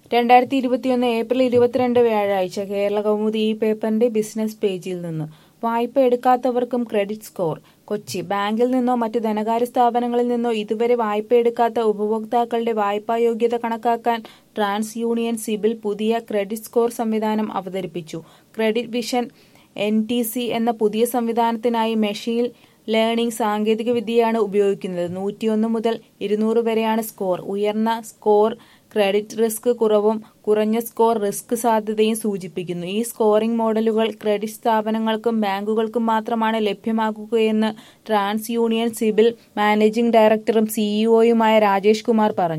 രണ്ടായിരത്തി ഇരുപത്തിയൊന്ന് ഏപ്രിൽ ഇരുപത്തിരണ്ട് വ്യാഴാഴ്ച കേരള കൗമുദി ഈ പേപ്പറിന്റെ ബിസിനസ് പേജിൽ നിന്ന് വായ്പ എടുക്കാത്തവർക്കും ക്രെഡിറ്റ് സ്കോർ കൊച്ചി ബാങ്കിൽ നിന്നോ മറ്റ് ധനകാര്യ സ്ഥാപനങ്ങളിൽ നിന്നോ ഇതുവരെ വായ്പ എടുക്കാത്ത ഉപഭോക്താക്കളുടെ വായ്പാ യോഗ്യത കണക്കാക്കാൻ ട്രാൻസ് യൂണിയൻ സിബിൽ പുതിയ ക്രെഡിറ്റ് സ്കോർ സംവിധാനം അവതരിപ്പിച്ചു credit vision N T C എന്ന പുതിയ സംവിധാനത്തിനായി മെഷീൻ ലേണിംഗ് സാങ്കേതിക വിദ്യയാണ് ഉപയോഗിക്കുന്നത് നൂറ്റിയൊന്ന് മുതൽ ഇരുന്നൂറ് വരെയാണ് സ്കോർ ഉയർന്ന സ്കോർ ക്രെഡിറ്റ് റിസ്ക് കുറവും കുറഞ്ഞ സ്കോർ റിസ്ക് സാധ്യതയും സൂചിപ്പിക്കുന്നു ഈ സ്കോറിംഗ് മോഡലുകൾ ക്രെഡിറ്റ് സ്ഥാപനങ്ങൾക്കും ബാങ്കുകൾക്കും മാത്രമാണ് ലഭ്യമാക്കുകയെന്ന് ട്രാൻസ് യൂണിയൻ സിബിൽ മാനേജിംഗ് ഡയറക്ടറും സിഇഒയുമായ രാജേഷ് കുമാർ പറഞ്ഞു